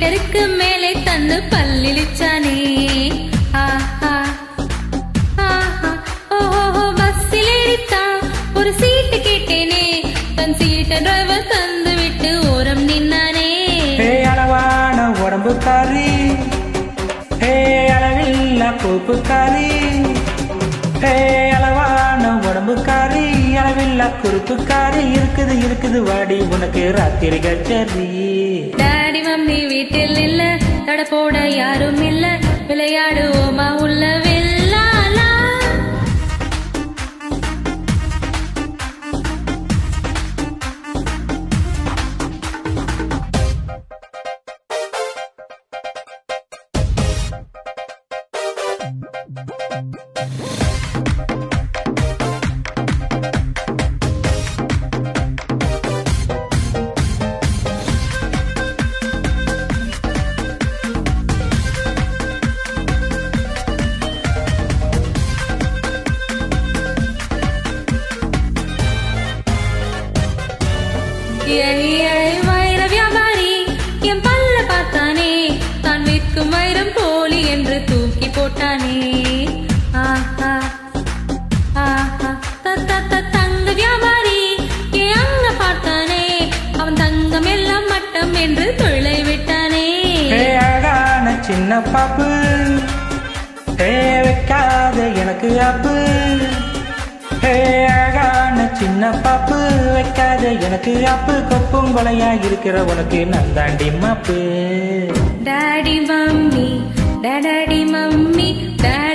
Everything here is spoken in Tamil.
மீட்டருக்கு மேலே தந்து பல்லிழிச்சானே ஆஹா ஆஹா ஓஹோ பஸ்ஸில் ஏறித்தான் ஒரு சீட்டு கேட்டேனே தன் சீட்டை டிரைவர் தந்து விட்டு ஓரம் நின்னானே ஹே அளவான உடம்புக்காரி ஹே அளவில்லா கோப்புக்காரி ஹே அளவான உடம்புக்காரி அளவில்லா குறுப்புக்காரி இருக்குது இருக்குது வாடி உனக்கு ராத்திரி கச்சரி டாடி மம்மி வீட்டில் இல்ல தட போட யாரும் இல்ல விளையாடுவோமா உள்ள வெள்ளாலா ஏய், ஏய், வைர வியாபாரி என் பல்ல பார்த்தானே தான் விற்கும் வைரம் போலி என்று தூக்கி போட்டானே ஆஹா ஆஹா த- த- த- தங்க வியாபாரி என் அங்க பார்த்தானே அவன் தங்கம் எல்லாம் மட்டம் என்று தொழிலை விட்டானே ஹே அழகான சின்ன பாப்பு ஹே வைக்காத எனக்கு அப்பு ஹே அழகான சின்ன பாப்பு வைக்காத எனக்கு அப்பு கொப்பும் கொலையா இருக்கிற உனக்கு நான் தாண்டி மாப்பு daddy mummy daddy mummy daddy